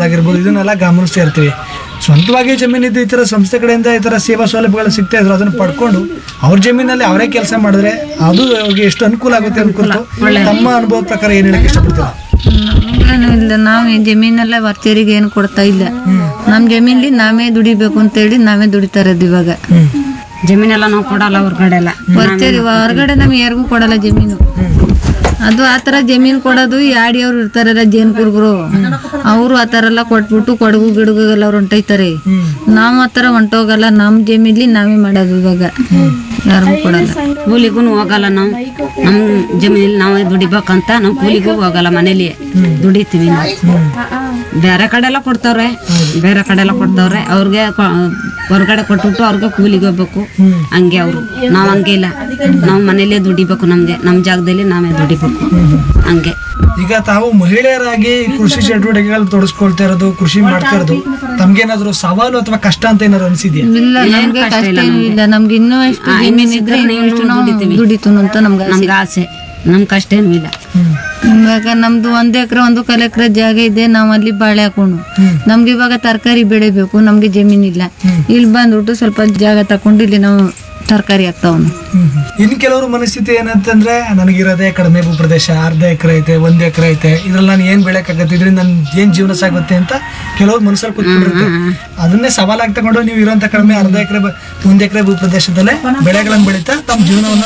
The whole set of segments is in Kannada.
ಆಗಿರ್ಬೋದು ಇದನ್ನೆಲ್ಲ ಗಮನಿಸ್ತಾ ಇರ್ತೀವಿ ಸ್ವಂತವಾಗಿ ಜಮೀನಿದ್ದು ಈ ಥರ ಸಂಸ್ಥೆ ಕಡೆಯಿಂದ ಈ ಥರ ಸೇವಾ ಸೌಲಭ್ಯಗಳು ಸಿಗ್ತಾ ಇದ್ರು ಅದನ್ನು ಪಡ್ಕೊಂಡು ಅವ್ರ ಜಮೀನಲ್ಲಿ ಅವರೇ ಕೆಲಸ ಮಾಡಿದ್ರೆ ಅದು ಅವ್ರಿಗೆ ಎಷ್ಟು ಅನುಕೂಲ ಆಗುತ್ತೆ ಅನ್ಕೊಳ್ತು ತಮ್ಮ ಅನುಭವದ ಪ್ರಕಾರ ಏನು ಹೇಳಕ್ಕೆ ಇಷ್ಟಪಡ್ತೀರಾ ನಮ್ಗೇನು ಇಲ್ಲ ನಾವು ಈ ಜಮೀನೆಲ್ಲ ವರ್ತೇರಿಗೆ ಏನು ಕೊಡ್ತಾ ಇಲ್ಲ ನಮ್ಮ ಜಮೀನಲ್ಲಿ ನಾವೇ ದುಡಿಬೇಕು ಅಂತೇಳಿ ನಾವೇ ದುಡಿತಾ ಇರೋದು ಇವಾಗ ಜಮೀನೆಲ್ಲ ನಾವು ಕೊಡಲ್ಲ ಹೊರ್ಗಡೆ ಎಲ್ಲ ವರ್ತೇರಿ ಹೊರಗಡೆ ನಮ್ಗೆ ಯಾರಿಗೂ ಕೊಡಲ್ಲ ಜಮೀನು ಅದು ಆ ಥರ ಜಮೀನು ಕೊಡೋದು ಈ ಆಡಿಯವ್ರು ಇರ್ತಾರಲ್ಲ ಜೇನು ಕುರುಬರು ಅವರು ಆ ಥರ ಎಲ್ಲ ಕೊಟ್ಬಿಟ್ಟು ಕೊಡಗು ಗಿಡಗು ಎಲ್ಲ ಅವ್ರು ಹೊಂಟೈತಾರೆ ನಾವು ಆ ಥರ ಹೊಂಟೋಗಲ್ಲ ನಮ್ಮ ಜಮೀನ್ಲಿ ನಾವೇ ಮಾಡೋದು ಇವಾಗ ಯಾರಿಗೂ ಕೊಡಲ್ಲ ಕೂಲಿಗೂ ಹೋಗಲ್ಲ ನಾವು ನಮ್ಮ ಜಮೀನಲ್ಲಿ ನಾವೇ ದುಡಿಬೇಕಂತ ನಾವು ಕೂಲಿಗೂ ಹೋಗಲ್ಲ ಮನೇಲಿ ದುಡಿತೀವಿ ನಾವು ಬೇರೆ ಕಡೆ ಎಲ್ಲ ಕೊಡ್ತಾವ್ರೆ ಬೇರೆ ಕಡೆ ಎಲ್ಲ ಕೊಡ್ತಾವ್ರೆ ಅವ್ರಿಗೆ ಕೊ- ಹೊರ್ಗಡೆ ಕೊಟ್ಬಿಟ್ಟು ಅವ್ರಿಗೆ ಕೂಲಿಗೆ ಹೋಗ್ಬೇಕು ಹಂಗೆ ಅವರು ನಾವು ಹಂಗೆ ಇಲ್ಲ ನಾವು ಮನೇಲೇ ದುಡಿಬೇಕು ನಮಗೆ ನಮ್ಮ ಜಾಗದಲ್ಲಿ ನಾವೇ ದುಡಿಬೇಕು ಹಂಗೆ ಈಗ ತಾವು ಮಹಿಳೆಯರಾಗಿ ಕೃಷಿ ಚಟುವಟಿಕೆಗಳು ತೊಡಸ್ಕೊಳ್ತಾ ಇರೋದು ಕೃಷಿ ಮಾಡ್ತಾ ಇರೋದು ತಮ್ಗೇನಾದ್ರು ಸವಾಲು ಅಥವಾ ಕಷ್ಟ ಅಂತ ಏನಾದ್ರು ಅನ್ಸಿದ್ಯಾ ಇಲ್ಲ ನಮ್ಗೆ ಕಷ್ಟ ಏನೂ ಇಲ್ಲ ನಮ್ಗೆ ಇನ್ನೂ ಎಷ್ಟು ಜಮೀನು ಇದ್ರೆ ಇನ್ನೂ ಎಷ್ಟು ನಾವು ದುಡಿತು ಅಂತ ನಮ್ಗೆ ಆಸೆ. ನಮ್ಗೆ ಆಸೆ ನಮ್ ಕಷ್ಟ ಏನೂ ಇಲ್ಲ ಇವಾಗ ನಮ್ದು ಒಂದ್ ಎಕರೆ ಒಂದು ಕಾಲ್ ಎಕರೆ ಜಾಗ ಇದೆ ನಾವು ಅಲ್ಲಿ ಬಾಳೆ ಹಾಕೊಂಡು ನಮ್ಗೆ ಇವಾಗ ತರಕಾರಿ ಬೆಳಿಬೇಕು ನಮ್ಗೆ ಜಮೀನಿಲ್ಲ ಇಲ್ಲಿ ಬಂದ್ಬಿಟ್ಟು ಸ್ವಲ್ಪ ಜಾಗ ತಕೊಂಡು ಇಲ್ಲಿ ನಾವು ತರಕಾರಿ ಹಾಕ್ತಾವನು ಇನ್ನು ಕೆಲವರು ಮನಸ್ಥಿತಿ ಏನಂತಂದ್ರೆ ನನಗಿರೋದೇ ಕಡಿಮೆ ಭೂಪ್ರದೇಶ ಅರ್ಧ ಎಕರೆ ಐತೆ ಒಂದ್ ಎಕರೆ ಐತೆ ಇದ್ರಲ್ಲಿ ನಾನು ಏನ್ ಬೆಳೆಯಕ್ಕಾಗತ್ತೆ ಇದ್ರಿಂದ ನನ್ ಏನ್ ಜೀವನ ಸಾಗುತ್ತೆ ಅಂತ ಕೆಲವ್ರು ಮನಸ್ಸಲ್ಲಿ ಕೂತ್ಕೊಂಡಿರುತ್ತೆ ಅದನ್ನೇ ಸವಾಲಾಗಿ ತಗೊಂಡು ನೀವು ಇರೋಂಥ ಕಡಿಮೆ ಅರ್ಧ ಎಕರೆ ಒಂದ್ ಎಕರೆ ಭೂಪ್ರದೇಶದಲ್ಲೇ ಬೆಳೆಗಳನ್ನ ಬೆಳೀತಾ ತಮ್ಮ ಜೀವನವನ್ನ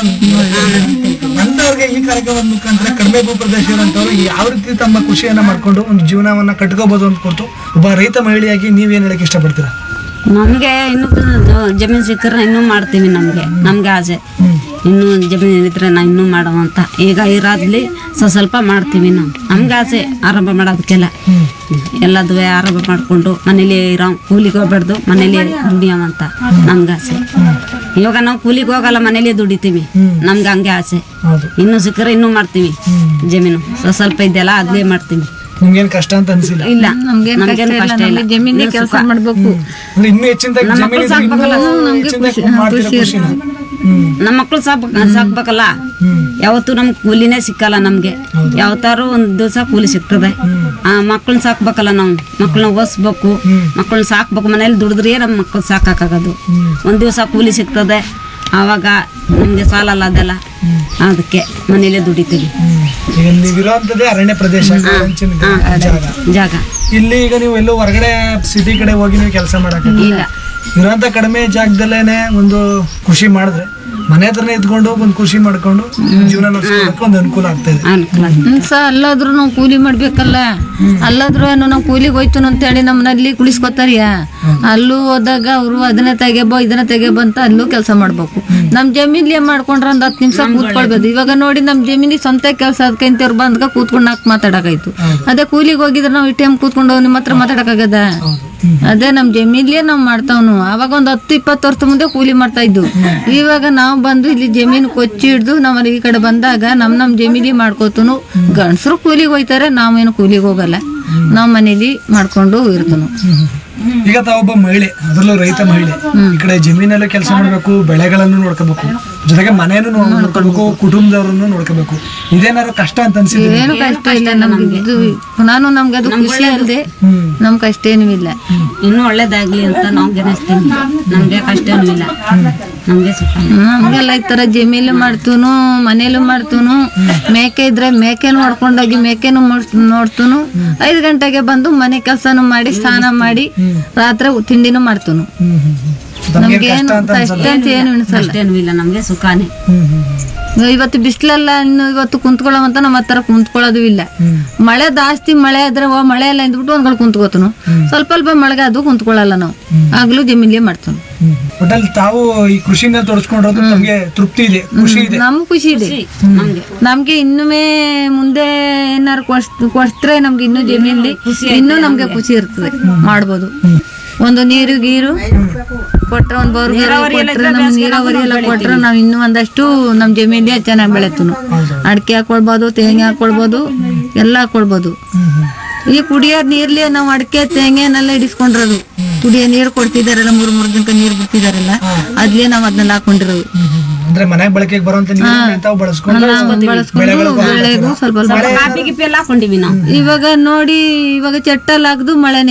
ಅಂತವ್ರಿಗೆ ಈ ಕಾರ್ಯಕ್ರಮದ ಮುಖಾಂತರ ಕಡಿಮೆ ಭೂಪ್ರದೇಶ ಇರೋಂಥವ್ರು ಯಾವ ರೀತಿ ತಮ್ಮ ಖುಷಿಯನ್ನ ಮಾಡ್ಕೊಂಡು ಒಂದು ಜೀವನವನ್ನ ಕಟ್ಕೋಬಹುದು ಅಂತ ಕೊಟ್ಟು ಒಬ್ಬ ರೈತ ಮಹಿಳೆಯಾಗಿ ನೀವೇನ್ ಹೇಳಕ್ ಇಷ್ಟಪಡ್ತೀರಾ ನಮ್ಗೆ ಇನ್ನು ಜಮೀನು ಸಿಕ್ಕರೆ ಇನ್ನೂ ಮಾಡ್ತೀವಿ ನಮ್ಗೆ ನಮ್ಗೆ ಆಸೆ ಇನ್ನೂ ಜಮೀನು ಇದ್ರೆ ನಾವು ಇನ್ನೂ ಮಾಡೋವಂತ ಈಗ ಇರೋದ್ಲಿ ಸ್ವ ಸ್ವಲ್ಪ ಮಾಡ್ತೀವಿ ನಾವು ನಮ್ಗೆ ಆಸೆ ಆರಂಭ ಮಾಡೋದಕ್ಕೆಲ್ಲ ಎಲ್ಲದೂ ಆರಂಭ ಮಾಡಿಕೊಂಡು ಮನೇಲಿ ಇರೋ ಕೂಲಿಗೆ ಹೋಗ್ಬಾರ್ದು ಮನೇಲಿ ದುಡಿಯೋವಂತ ನಮ್ಗೆ ಆಸೆ ಇವಾಗ ನಾವು ಕೂಲಿಗೆ ಹೋಗಲ್ಲ ಮನೇಲಿ ದುಡಿತೀವಿ ನಮ್ಗೆ ಹಂಗೆ ಆಸೆ ಹೌದು ಇನ್ನೂ ಸಿಕ್ಕರೆ ಇನ್ನೂ ಮಾಡ್ತೀವಿ ಜಮೀನು ಸ್ವ ಸ್ವಲ್ಪ ಇದೆಯಲ್ಲ ಅದ್ಲೇ ಮಾಡ್ತೀವಿ ನಿಮ್ಗೇನ್ ಕಷ್ಟ ಅಂತ ಅನ್ಸಿಲ್ಲ ಇಲ್ಲ ನಮ್ಗೇನ್ ನಮ್ಗೇನು ಕಷ್ಟ ಕಷ್ಟ ಇಲ್ಲ ಇಲ್ಲ ನಮ್ಗೆ ಜಮೀನೇ ಕೆಲಸ ಮಾಡ್ಬೇಕು ಅಂದ್ರೆ ಇನ್ನೂ ಹೆಚ್ಚಿನದಾಗಿ ಜಮೀನು ಇದ್ರೆ ಇನ್ನೂ ಹೆಚ್ಚಿನದಾಗಿ ಮಾಡ್ತೀರಾ ಖುಷಿನ ಹ್ಮ್ ನಮ್ಮ ಮಕ್ಳು ಸಾಕ್ ಸಾಕ್ಬೇಕಲ್ಲ ಯಾವತ್ತೂ ನಮ್ಗೆ ಕೂಲಿನೇ ಸಿಕ್ಕಲ್ಲ ನಮ್ಗೆ ಯಾವತ್ತಾರು ಒಂದ್ ದಿವಸ ಕೂಲಿ ಸಿಗ್ತದೆ ಆ ಮಕ್ಳನ್ನ ಸಾಕ್ಬೇಕಲ್ಲ ನಾವು ಮಕ್ಳನ್ನ ಓದಿಸ್ಬೇಕು ಮಕ್ಳನ್ನ ಸಾಕ್ಬೇಕು ಮನೇಲಿ ದುಡಿದ್ರೆ ನಮ್ಮ ಮಕ್ಳು ಸಾಕಾಗೋದು ಒಂದ್ ದಿವಸ ಕೂಲಿ ಸಿಗ್ತದೆ ಆವಾಗ ನಮ್ಗೆ ಸಾಲಲ್ಲ ಅದೆಲ್ಲ ಅದಕ್ಕೆ ಮನೇಲೆ ದುಡಿತೀವಿ ಹ್ಮ್. ಈಗ ನೀವಿರೋಂಥದ್ದೇ ಅರಣ್ಯ ಪ್ರದೇಶ ಗಾಂಚಿನ ಜಾಗ ಜಾಗ ಇಲ್ಲಿ ಈಗ ನೀವು ಎಲ್ಲೋ ಹೊರಗಡೆ ಸಿಟಿ ಕಡೆ ಹೋಗಿ ನೀವು ಕೆಲಸ ಮಾಡಕ್ಕೆ ಇಲ್ಲ ಇರೋಂಥ ಕಡಿಮೆ ಜಾಗದಲ್ಲೇನೆ ಒಂದು ಕೃಷಿ ಮಾಡಿದ್ರೆ ಮನೆ ಹತ್ರನೇ ಇದ್ಕೊಂಡು ಒಂದು ಕೃಷಿ ಮಾಡ್ಕೊಂಡು ಜೀವನ ನಡೆಸ್ಕೊಳ್ಳೋಕೆ ಒಂದು ಅನುಕೂಲ ಆಗ್ತಾ ಇದೆ ಅನುಕೂಲ ಸ ಅಲ್ಲಾದ್ರೂ ನಾವು ಕೂಲಿ ಮಾಡ್ಬೇಕಲ್ಲ ಅಲ್ಲಾದ್ರೂ ಏನು ನಾವು ಕೂಲಿಗೆ ಹೋಯ್ತು ಅಂತೇಳಿ ನಮ್ಮನಲ್ಲಿ ಕುಳಿಸ್ಕೊತಾರಿಯಾ ಅಲ್ಲೂ ಹೋದಾಗ ಅವರು ಅದನ್ನ ತೆಗೆಬೋ ಇದನ್ನ ತೆಗೆಬೋ ಅಂತ ಅಲ್ಲೂ ಕೆಲಸ ಮಾಡ್ಬೇಕು ನಮ್ ಜಮೀನ್ಲಿ ಏನ್ ಮಾಡ್ಕೊಂಡ್ರ ಒಂದ್ ಹತ್ತು ನಿಮಿಷ ಕೂತ್ಕೊಳ್ಬೋದು ಇವಾಗ ನೋಡಿ ನಮ್ ಜಮೀನಿಗೆ ಸ್ವಂತ ಕೆಲಸ ಅದಕ್ಕಂತವ್ರು ಬಂದ್ಕ ಕೂತ್ಕೊಂಡು ನಾಲ್ಕು ಮಾತಾಡಕಾಯ್ತು ಅದೇ ಕೂಲಿಗೆ ಹೋಗಿದ್ರೆ ನಾವು ಈ ಟೈಮ್ ಕೂತ್ಕೊಂಡು ನಿಮ್ಮ ಹತ್ರ ಮಾತಾಡಕ್ಕಾಗದ ಅದೇ ನಮ್ ಜಮೀನ್ಲೇ ನಾವ್ ಮಾಡ್ತಾವ್ನು ಅವಾಗ ಒಂದ್ ಹತ್ತು ಇಪ್ಪತ್ತು ವರ್ಷ ಮುಂದೆ ಕೂಲಿ ಮಾಡ್ತಾ ಇದ್ದು ಇವಾಗ ನಾವು ಬಂದು ಇಲ್ಲಿ ಜಮೀನು ಕೊಚ್ಚಿ ಹಿಡ್ದು ನಮ್ಮ ಈ ಕಡೆ ಬಂದಾಗ ನಮ್ ನಮ್ ಜಮೀಲಿ ಮಾಡ್ಕೋತನು ಗಂಡಸರು ಕೂಲಿಗೆ ಹೋಯ್ತಾರೆ ನಾವೇನು ಕೂಲಿಗೆ ಹೋಗಲ್ಲ ನಾವ್ ಮನೇಲಿ ಮಾಡ್ಕೊಂಡು ಇರ್ತನು ಈಗ ತಾವೊಬ್ಬ ಮಹಿಳೆ ಅದರಲ್ಲೂ ರೈತ ಮಹಿಳೆ ಈ ಕಡೆ ಜಮೀನಲ್ಲೂ ಕೆಲಸ ಮಾಡಬೇಕು ಬೆಳೆಗಳನ್ನು ನೋಡ್ಕೋಬೇಕು ಜೊತೆಗೆ ಮನೆಯನ್ನು ನೋಡ್ಕೋಬೇಕು ಕುಟುಂಬದವ್ರನ್ನು ನೋಡ್ಕೋಬೇಕು ಇದೇನಾದ್ರು ಕಷ್ಟ ಅಂತ ಅನ್ಸಿದ್ರೆ ಏನು ಕಷ್ಟ ಇಲ್ಲ ನಮ್ಗೆ ಇದು ನಾನು ನಮ್ಗೆ ಅದು ಖುಷಿ ಅಲ್ಲದೆ ನಮ್ ಕಷ್ಟ ಏನೂ ಇಲ್ಲ ಇನ್ನೂ ಒಳ್ಳೇದಾಗ್ಲಿ ಅಂತ ನಾವು ಗೆನಿಸ್ತೀವಿ ನಮ್ಗೆ ಕಷ್ಟ ಏನೂ ಇಲ್ಲ ನಮ್ಗೆ ಸುಖ ನಮ್ಗೆಲ್ಲ ಈ ತರ ಜಮೀನು ಮಾಡ್ತೂನು ಮನೇಲೂ ಮಾಡ್ತೂನು ಮೇಕೆ ಇದ್ರೆ ಮೇಕೆ ನೋಡ್ಕೊಂಡೋಗಿ ಮೇಕೆನು ನೋಡ್ತೂನು ಐದು ಗಂಟೆಗೆ ಬಂದು ಮನೆ ಕೆಲಸನು ಮಾಡಿ ಸ್ನಾನ ಮಾಡಿ ರಾತ್ರಿ ತಿಂಡಿನೂ ಮಾಡ್ತೂನು ನಮ್ಗೆ ನಮ್ಗೆ ಕಷ್ಟ ಏನು ಅಂತ ಕಷ್ಟ ಅಂತ ಏನು ಅನ್ಸಲ್ಲ ಅಷ್ಟೇನೂ ಇಲ್ಲ ನಮ್ಗೆ ಸುಖಾನೇ ಹ್ಮ್ ಹ್ಮ್ ಹ್ಮ್. ಇವತ್ತು ಬಿಸಿಲೆಲ್ಲ ಇನ್ನು ಇವತ್ತು ಕುಂತ್ಕೊಳ್ಳೋವಂತ ನಮ್ಮ ಹತ್ರ ಕುಂತ್ಕೊಳ್ಳೋದು ಇಲ್ಲ ಮಳೆ ಜಾಸ್ತಿ ಮಳೆ ಆದ್ರೆ ಓ ಮಳೆ ಎಲ್ಲ ಅಂದ್ಬಿಟ್ಟು ಒಂದ್ಗಳು ಕುಂತ್ಕೋತನು ಸ್ವಲ್ಪ ಸ್ವಲ್ಪ ಮಳೆಗೆ ಅದು ಕುಂತ್ಕೊಳ್ಳಲ್ಲ ನಾವು ಆಗ್ಲೂ ಜಮೀನ್ಲೇ ಮಾಡ್ತಾನು ಹ್ಮ್. ಒಟ್ಟಲ್ಲಿ ತಾವು ಈ ಕೃಷಿನ ತೊಡಸ್ಕೊಂಡಿರೋದು ತಮ್ಗೆ ತೃಪ್ತಿ ಇದೆ ಖುಷಿ ಇದೆ ನಮ್ಗೆ ಖುಷಿ ಇದೆ ನಮ್ಗೆ ನಮ್ಗೆ ಇನ್ನುಮೇ ಮುಂದೆ ಏನಾರು ಕೊಡ್ಸ್ ಕೊಡ್ಸ್ರೆ ನಮ್ಗೆ ಇನ್ನೂ ಜಮೀನಲ್ಲಿ ಇನ್ನೂ ನಮ್ಗೆ ಖುಷಿ ಇರ್ತದೆ ಮಾಡ್ಬೋದು ಒಂದು ನೀರು ಗೀರು ಕೊಟ್ರೆ ಒಂದು ಬೋರ್ ಕೊಟ್ರೆ ನಮ್ ನೀರಾವರಿ ಎಲ್ಲ ಕೊಟ್ರೆ ನಾವ್ ಇನ್ನೂ ಒಂದಷ್ಟು ನಮ್ ಜಮೀನಲ್ಲಿ ಚೆನ್ನಾಗಿ ಬೆಳೆತನು ಅಡಿಕೆ ಹಾಕೊಳ್ಬೋದು ತೆಂಗಿ ಹಾಕೊಳ್ಬೋದು ಎಲ್ಲ ಹಾಕೊಳ್ಬೋದು ಈ ಕುಡಿಯೋ ನೀರ್ಲಿ ನಾವು ಅಡಿಕೆ ತೆಂಗಿನೆಲ್ಲ ಇಡಿಸ್ಕೊಂಡಿರೋದು ಕುಡಿಯೋ ನೀರು ಕೊಡ್ತಿದಾರಲ್ಲ ಮೂರ್ ಮೂರ್ ದಿನಕ್ಕೆ ನೀರು ಬಿಡ್ತಿದಾರಲ್ಲ ಅದ್ಲೇ ನಾವ್ ಅದನ್ನೆಲ್ಲ ಹಾಕೊಂಡಿರೋದು ಹ್ಮ್ ಹ್ಮ್ ಹ್ಮ್. ಅಂದ್ರೆ ಮನೆ ಬಳಕೆಗೆ ಬರುವಂತ ನೀರನ್ನ ತಾವು ಬಳಸ್ಕೊಂಡು ಬಳಸ್ಕೊಂಡು ಬೆಳೆಗೂ ಸ್ವಲ್ಪ ಸ್ವಲ್ಪ ಕಾಫಿ ಗಿಫಿ ಎಲ್ಲ ಹಾಕೊಂಡಿವಿ ನಾವು ಇವಾಗ ನೋಡಿ ಇವಾಗ ಚಟ್ಟಲ್ ಹಾಕ್ದು ಮಳೆ